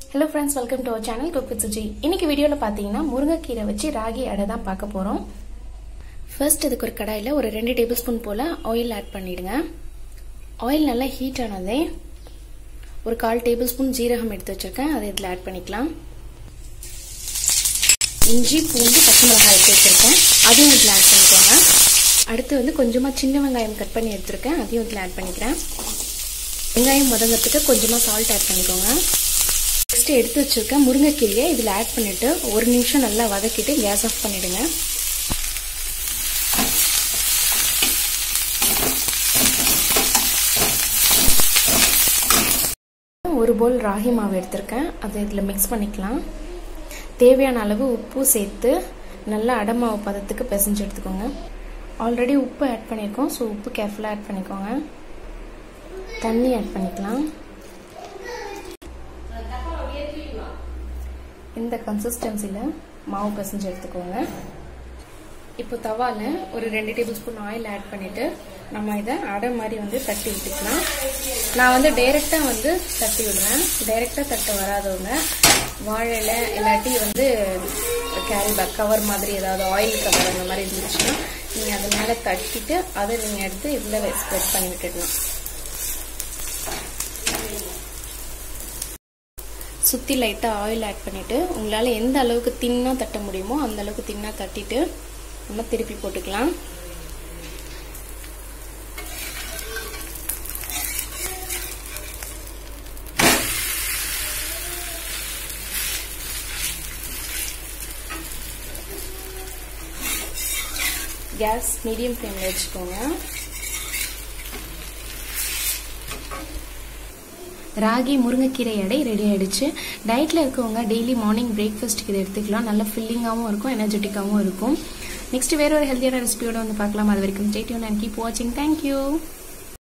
hello friends welcome to our channel cook with Suji இன்னைக்கு வீடியோவில் பார்த்தீங்கன்னா முருங்கைக்கீரை வச்சு ராகி அடை தான் பார்க்க போகிறோம் ஃபர்ஸ்ட் இதுக்கு ஒரு கடாயில் ஒரு ரெண்டு டேபிள் ஸ்பூன் போல் ஆயில் ஆட் பண்ணிடுங்க ஆயில் நல்லா ஹீட் ஆனதே ஒரு கால் டேபிள் ஸ்பூன் ஜீரகம் எடுத்து வச்சிருக்கேன் அதை இதில் ஆட் பண்ணிக்கலாம் இஞ்சி பூண்டு பச்சை மிளகாய் எடுத்து வச்சிருக்கேன் அதையும் இதில் ஆட் பண்ணிக்கோங்க அடுத்து வந்து கொஞ்சமாக சின்ன வெங்காயம் கட் பண்ணி எடுத்திருக்கேன் அதையும் இதில் ஆட் பண்ணிக்கிறேன் வெங்காயம் முதங்கிறதுக்கு கொஞ்சமாக சால்ட் ஆட் பண்ணிக்கோங்க நெக்ஸ்ட் எடுத்து வச்சிருக்க முருங்கைக்கீரையை இதில் ஆட் பண்ணிட்டு ஒரு நிமிஷம் நல்லா வதக்கிட்டு கேஸ் ஆஃப் பண்ணிடுங்க ஒரு போல் ராகி மாவு எடுத்திருக்கேன் அதை இதில் மிக்ஸ் பண்ணிக்கலாம் தேவையான அளவு உப்பு சேர்த்து நல்லா அடமாவு பதத்துக்கு பிசைஞ்சு எடுத்துக்கோங்க ஆல்ரெடி உப்பு ஆட் பண்ணியிருக்கோம் ஸோ உப்பு கேர்ஃபுல்லாக ஆட் பண்ணிக்கோங்க தண்ணி ஆட் பண்ணிக்கலாம் இந்த கன்சிஸ்டன்சியில் மாவு பிசைஞ்சு எடுத்துக்கோங்க இப்போ தவால ஒரு ரெண்டு டேபிள் ஸ்பூன் ஆயில் ஆட் பண்ணிட்டு நம்ம இதை அடை மாதிரி வந்து தட்டி விட்டுக்கலாம் நான் வந்து டைரெக்டாக வந்து தட்டி விடுறேன் டைரெக்டாக தட்ட வராதவங்க வாழையில இல்லாட்டி வந்து கேரி பேக் கவர் மாதிரி ஏதாவது ஆயில் கவர் அந்த மாதிரி இருந்துச்சுன்னா நீங்கள் அது மேலே தட்டிட்டு அதை நீங்கள் எடுத்து இதில் ஸ்ப்ரெட் பண்ணி விட்டுடலாம் சுற்றி லைட்டாக ஆயில் ஆட் பண்ணிவிட்டு உங்களால் எந்த அளவுக்கு தின்னாக தட்ட முடியுமோ அந்த அளவுக்கு தின்னாக தட்டிட்டு நம்ம திருப்பி போட்டுக்கலாம் கேஸ் மீடியம் ஃப்ளேமில் வச்சுக்கோங்க ராகி முருங்கைக்கீரை எடை ரெடி ஆயிடுச்சு டயட்டில் இருக்கவங்க டெய்லி மார்னிங் பிரேக்ஃபாஸ்ட்டுக்கு இதை எடுத்துக்கலாம் நல்ல ஃபில்லிங்காகவும் இருக்கும் எனர்ஜெட்டிக்காகவும் இருக்கும் நெக்ஸ்ட் வேற ஒரு ஹெல்த்தியான ரெசிபியோட வந்து பார்க்கலாம் அது வரைக்கும் ஸ்டேட்யூன் அண்ட் கீப் வாட்சிங் தேங்க்யூ